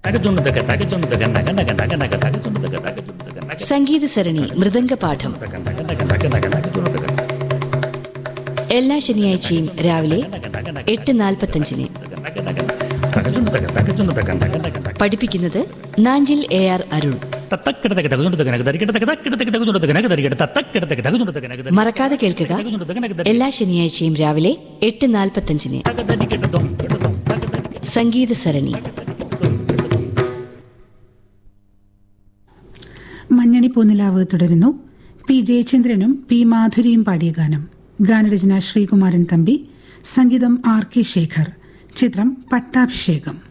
തകച്ചുണ്ടതക തകച്ചുണ്ടതക നക നക നക നക തകച്ചുണ്ടതക തകച്ചുണ്ടതക നക സംഗീത സരണി മൃദംഗ പാഠം നക നക നക നക നക തകച്ചുണ്ടതക എല്ലാ ശനിയാഴ്ചയും രാവിലെ നക നക നക എട്ട് നാൽപ്പത്തഞ്ചിന് നക നക തകച്ചുണ്ടതക തകച്ചുണ്ടതക നക നക നക പഠിപ്പിക്കുന്നത് നാഞ്ചിൽ എ ആർ അരുൺ തത്തക്കിടതക തകച്ചുണ്ടതക നക ദരികിടതക തക്കിടതക തകച്ചുണ്ടതക നക ദരികിട തത്തക്കിടതക തകച്ചുണ്ടതക നക ദരികിട മറക്കാതെ കേൾക്കുക തകച്ചുണ്ടതക നക ദരികിട എല്ലാ ശനിയാഴ്ചയും രാവിലെ എട്ട് നാൽപ്പത്തഞ്ചിന് തക ദരികിടതും കിടതും തക ദരികിട സംഗീത സരണി മഞ്ഞണി പൂനിലാവ് തുടരുന്നു പി ജയചന്ദ്രനും പി മാധുരിയും പാടിയ ഗാനം ഗാനരചന ശ്രീകുമാരൻ തമ്പി സംഗീതം ആർ കെ ശേഖർ ചിത്രം പട്ടാഭിഷേകം